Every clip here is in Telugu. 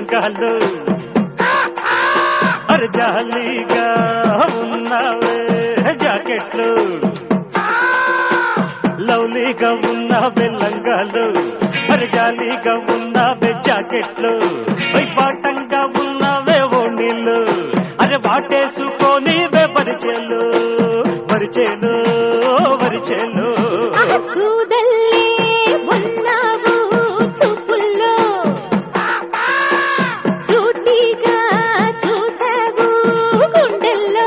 లంగాలు అరే జాలీగా ఉన్నావే జాకెట్లు లవ్లీగా ఉన్నావే లంగాలు అరే జాలీగా ఉన్నావే జాకెట్లు పై పాటంగా ఉన్నావే ఓణీలు అరే వాటేసుకొని పరిచేలు పరిచేలు పరిచేలు సూదల్లే ఉన్నావు చూపుల్లో సూటిగా చూసావు గుండెల్లో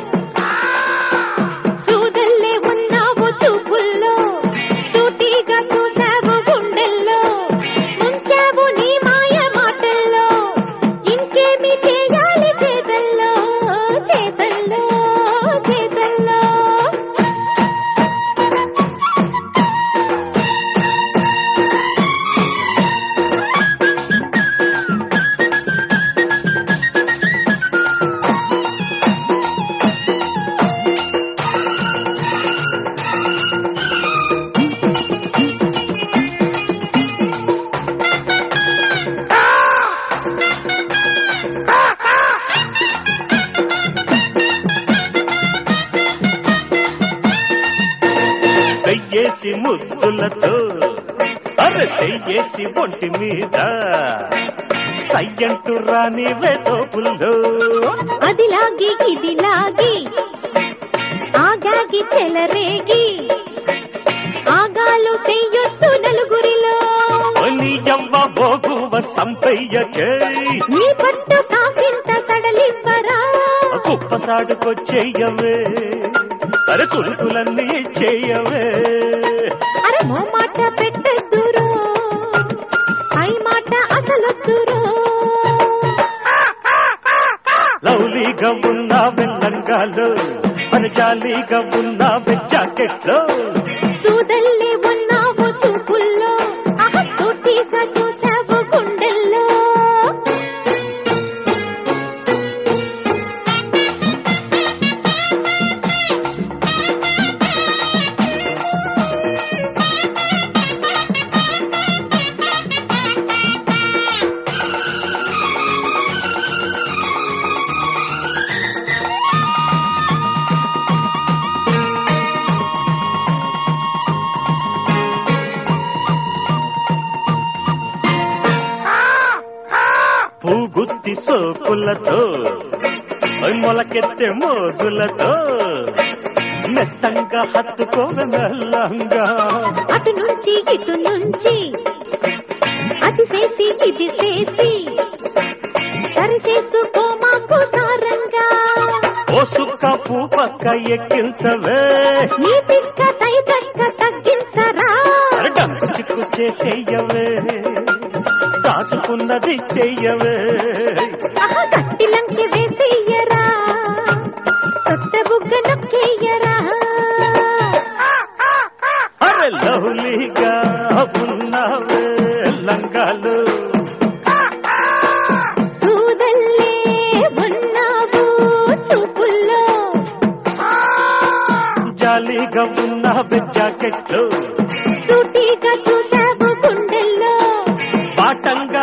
సూదల్లే ఉన్నావు చూపుల్లో సూటిగా చూసావు గుండెల్లో ముంచావు నీ మాయ మాటల్లో ఇంకేమి చేయాలి చేతల్లో చేతల్లో చేతల్లో వెయ్యేసి ముద్దులతో అరే సెయ్యేసి ఒంటి మీద సయ్యంటు రాని వేతోపుల్లో అదిలాగి ఇదిలాగి ఆగాగి చెలరేగి ఆగాలు సెయ్యొత్తు నలుగురిలో నీ యవ్వ బోగువ సంపయ్యకే నీ పట్టు కాసింత సడలివ్వరా కుప్పసాడుకొచ్చేయవే అరే కులుకులన్నీ చెయ్యవే అరే మో మాట పెట్టద్దురో పై మాట అసలొద్దురో లవ్లీగా ఉన్న వెల్లంగాలు మరి జాలీగా ఉన్న జాకెట్లో సూదల్లి ఉన్నావు చూపుల్లో ఆహ సూటిగా చూసావు గుండెల్లో పూగుత్తి సోకులతో మొలకెత్తే మోజులతో మెత్తంగా హత్తుకోవె మెల్లంగా అటు నుంచి ఇటు నుంచి అది చేసి ఇది చేసి సరిసేసుకో మాకు సారంగా ఓ సుక్క పూ పక్క ఎక్కించవే నీ తిక్క తై తక్క తగ్గించరా అరే డంకు చిక్కు చేసేయవే దాచుకున్నది చెయ్యవే ఆహ కట్టిలంకి వేసేయరా సొట్ట బుగ్గ నొక్కేయరా అరే లవ్లీగా ఉన్నవే లంగాలు సూదల్లే ఉన్నావు చూపుల్లో జాలీగా ఉన్నవే జాకెట్లు సూటిగా చూసావు గుండెల్లో పాటంగా